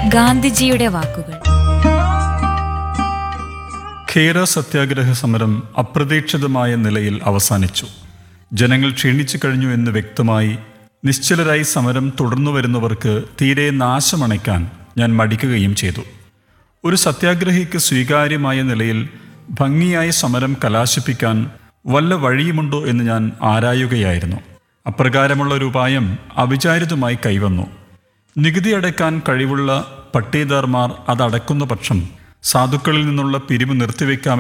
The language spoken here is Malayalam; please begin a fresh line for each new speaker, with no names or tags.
ഗാന്ധിജിയുടെ വാക്കുകൾ
ഖേര സത്യാഗ്രഹ സമരം അപ്രതീക്ഷിതമായ നിലയിൽ അവസാനിച്ചു ജനങ്ങൾ ക്ഷീണിച്ചു കഴിഞ്ഞു എന്ന് വ്യക്തമായി നിശ്ചലരായി സമരം തുടർന്നു വരുന്നവർക്ക് തീരെ നാശമണയ്ക്കാൻ ഞാൻ മടിക്കുകയും ചെയ്തു ഒരു സത്യാഗ്രഹിക്ക് സ്വീകാര്യമായ നിലയിൽ ഭംഗിയായ സമരം കലാശിപ്പിക്കാൻ വല്ല വഴിയുമുണ്ടോ എന്ന് ഞാൻ ആരായുകയായിരുന്നു അപ്രകാരമുള്ള ഒരു ഉപായം അവിചാരിതമായി കൈവന്നു നികുതി അടയ്ക്കാൻ കഴിവുള്ള പട്ടേദാർമാർ അതടക്കുന്ന പക്ഷം സാധുക്കളിൽ നിന്നുള്ള പിരിവ് നിർത്തിവെക്കാം